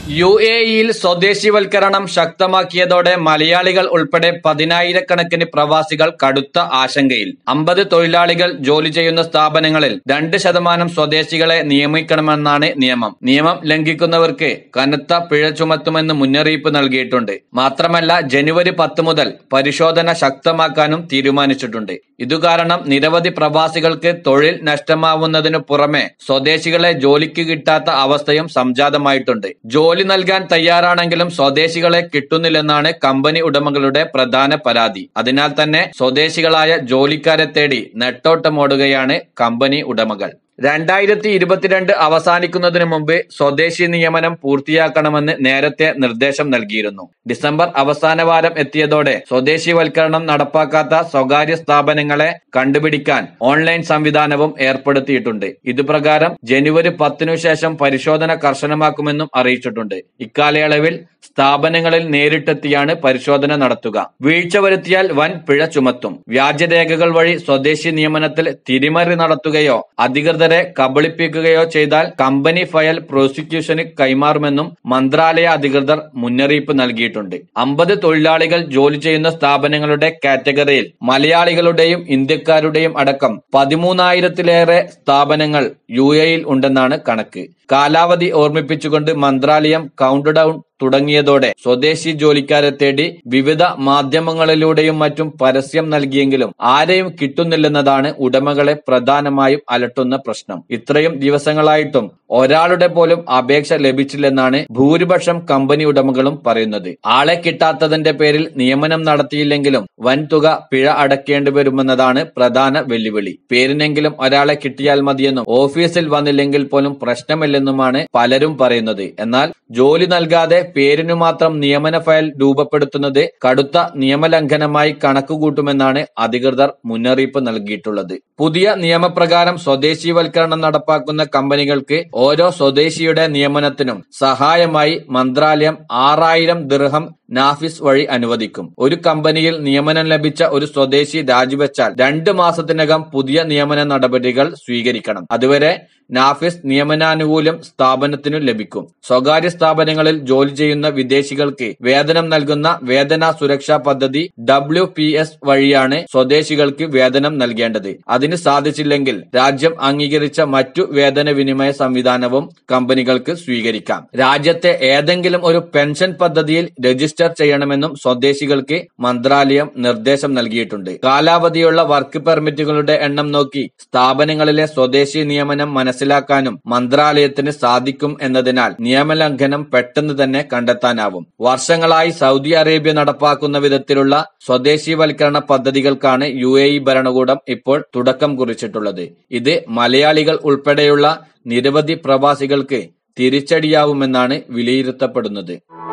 U A ഇയിൽ സ്വദേശിവൽക്കരണം ശക്തമാക്കിയതോടെ മലയാളികൾ ഉൾപ്പെടെ പതിനായിരക്കണക്കിന് പ്രവാസികൾ കടുത്ത ആശങ്കയിൽ അമ്പത് തൊഴിലാളികൾ ജോലി ചെയ്യുന്ന സ്ഥാപനങ്ങളിൽ രണ്ട് ശതമാനം സ്വദേശികളെ നിയമിക്കണമെന്നാണ് നിയമം നിയമം ലംഘിക്കുന്നവർക്ക് കനത്ത പിഴ ചുമത്തുമെന്ന് മുന്നറിയിപ്പ് നൽകിയിട്ടുണ്ട് മാത്രമല്ല ജനുവരി പത്ത് മുതൽ പരിശോധന ശക്തമാക്കാനും തീരുമാനിച്ചിട്ടുണ്ട് ഇതുകാരണം നിരവധി പ്രവാസികൾക്ക് തൊഴിൽ നഷ്ടമാവുന്നതിനു പുറമെ സ്വദേശികളെ ജോലിക്ക് കിട്ടാത്ത അവസ്ഥയും സംജാതമായിട്ടുണ്ട് ജോലി നൽകാൻ തയ്യാറാണെങ്കിലും സ്വദേശികളെ കിട്ടുന്നില്ലെന്നാണ് കമ്പനി ഉടമകളുടെ പ്രധാന പരാതി അതിനാൽ തന്നെ സ്വദേശികളായ ജോലിക്കാരെ തേടി നെട്ടോട്ടമോടുകയാണ് കമ്പനി ഉടമകൾ രണ്ടായിരത്തി ഇരുപത്തിരണ്ട് അവസാനിക്കുന്നതിന് മുമ്പ് സ്വദേശി നിയമനം പൂർത്തിയാക്കണമെന്ന് നേരത്തെ നിർദ്ദേശം നൽകിയിരുന്നു ഡിസംബർ അവസാന വാരം എത്തിയതോടെ സ്വദേശിവൽക്കരണം നടപ്പാക്കാത്ത സ്വകാര്യ സ്ഥാപനങ്ങളെ കണ്ടുപിടിക്കാൻ ഓൺലൈൻ സംവിധാനവും ഏർപ്പെടുത്തിയിട്ടുണ്ട് ഇതുപ്രകാരം ജനുവരി പത്തിനു ശേഷം പരിശോധന കർശനമാക്കുമെന്നും അറിയിച്ചിട്ടുണ്ട് ഇക്കാലയളവിൽ സ്ഥാപനങ്ങളിൽ നേരിട്ടെത്തിയാണ് പരിശോധന നടത്തുക വീഴ്ച വരുത്തിയാൽ വൻ പിഴ ചുമത്തും വ്യാജരേഖകൾ വഴി സ്വദേശി നിയമനത്തിൽ തിരിമറി നടത്തുകയോ അധികൃതരെ കബളിപ്പിക്കുകയോ ചെയ്താൽ കമ്പനി ഫയൽ പ്രോസിക്യൂഷന് കൈമാറുമെന്നും മന്ത്രാലയ അധികൃതർ മുന്നറിയിപ്പ് നൽകിയിട്ടുണ്ട് അമ്പത് തൊഴിലാളികൾ ജോലി ചെയ്യുന്ന സ്ഥാപനങ്ങളുടെ കാറ്റഗറിയിൽ മലയാളികളുടെയും ഇന്ത്യക്കാരുടെയും അടക്കം പതിമൂന്നായിരത്തിലേറെ സ്ഥാപനങ്ങൾ യു എയിൽ ഉണ്ടെന്നാണ് കണക്ക് കാലാവധി ഓർമ്മിപ്പിച്ചുകൊണ്ട് മന്ത്രാലയം കൗണ്ട് ഡൌൺ തുടങ്ങിയതോടെ സ്വദേശി ജോലിക്കാരെ തേടി വിവിധ മാധ്യമങ്ങളിലൂടെയും മറ്റും പരസ്യം നൽകിയെങ്കിലും ആരെയും കിട്ടുന്നില്ലെന്നതാണ് ഉടമകളെ പ്രധാനമായും അലട്ടുന്ന പ്രശ്നം ഇത്രയും ദിവസങ്ങളായിട്ടും ഒരാളുടെ പോലും അപേക്ഷ ലഭിച്ചില്ലെന്നാണ് ഭൂരിപക്ഷം കമ്പനി ഉടമകളും പറയുന്നത് ആളെ കിട്ടാത്തതിന്റെ പേരിൽ നിയമനം നടത്തിയില്ലെങ്കിലും വൻതുക പിഴ അടക്കേണ്ടി വരുമെന്നതാണ് പ്രധാന വെല്ലുവിളി പേരിനെങ്കിലും ഒരാളെ കിട്ടിയാൽ മതിയെന്നും ഓഫീസിൽ വന്നില്ലെങ്കിൽ പോലും പ്രശ്നമില്ലെന്നുമാണ് പലരും പറയുന്നത് എന്നാൽ ജോലി നൽകാതെ പേരിനു മാത്രം നിയമന ഫയൽ രൂപപ്പെടുത്തുന്നത് കടുത്ത നിയമലംഘനമായി കണക്കുകൂട്ടുമെന്നാണ് അധികൃതർ മുന്നറിയിപ്പ് നൽകിയിട്ടുള്ളത് പുതിയ നിയമപ്രകാരം സ്വദേശീവൽക്കരണം നടപ്പാക്കുന്ന കമ്പനികൾക്ക് ഓരോ സ്വദേശിയുടെ നിയമനത്തിനും സഹായമായി മന്ത്രാലയം ആറായിരം ദിർഹം നാഫിസ് വഴി അനുവദിക്കും ഒരു കമ്പനിയിൽ നിയമനം ലഭിച്ച ഒരു സ്വദേശി രാജിവെച്ചാൽ രണ്ട് മാസത്തിനകം പുതിയ നിയമന നടപടികൾ സ്വീകരിക്കണം അതുവരെ നാഫിസ് നിയമനാനുകൂല്യം സ്ഥാപനത്തിനു ലഭിക്കും സ്വകാര്യ സ്ഥാപനങ്ങളിൽ ജോലി ചെയ്യുന്ന വിദേശികൾക്ക് വേതനം നൽകുന്ന വേതന സുരക്ഷാ പദ്ധതി ഡബ്ല്യു പി എസ് വഴിയാണ് സ്വദേശികൾക്ക് വേതനം നൽകേണ്ടത് അതിന് സാധിച്ചില്ലെങ്കിൽ രാജ്യം അംഗീകരിച്ച മറ്റു വേതന വിനിമയ സംവിധാനവും കമ്പനികൾക്ക് സ്വീകരിക്കാം രാജ്യത്തെ ഏതെങ്കിലും ഒരു പെൻഷൻ പദ്ധതിയിൽ രജിസ്റ്റർ ചെയ്യണമെന്നും സ്വദേശികൾക്ക് മന്ത്രാലയം നിർദ്ദേശം നൽകിയിട്ടുണ്ട് കാലാവധിയുള്ള വർക്ക് പെർമിറ്റുകളുടെ എണ്ണം നോക്കി സ്ഥാപനങ്ങളിലെ സ്വദേശി നിയമനം മനസ്സിലാക്കാനും മന്ത്രാലയത്തിന് സാധിക്കും എന്നതിനാൽ നിയമലംഘനം പെട്ടെന്ന് തന്നെ കണ്ടെത്താനാവും വർഷങ്ങളായി സൗദി അറേബ്യ നടപ്പാക്കുന്ന വിധത്തിലുള്ള സ്വദേശീവൽക്കരണ പദ്ധതികൾക്കാണ് യു എ ഇ ഭരണകൂടം ഇപ്പോൾ തുടക്കം കുറിച്ചിട്ടുള്ളത് ഇത് മലയാളികൾ ഉൾപ്പെടെയുള്ള നിരവധി പ്രവാസികൾക്ക് തിരിച്ചടിയാവുമെന്നാണ് വിലയിരുത്തപ്പെടുന്നത്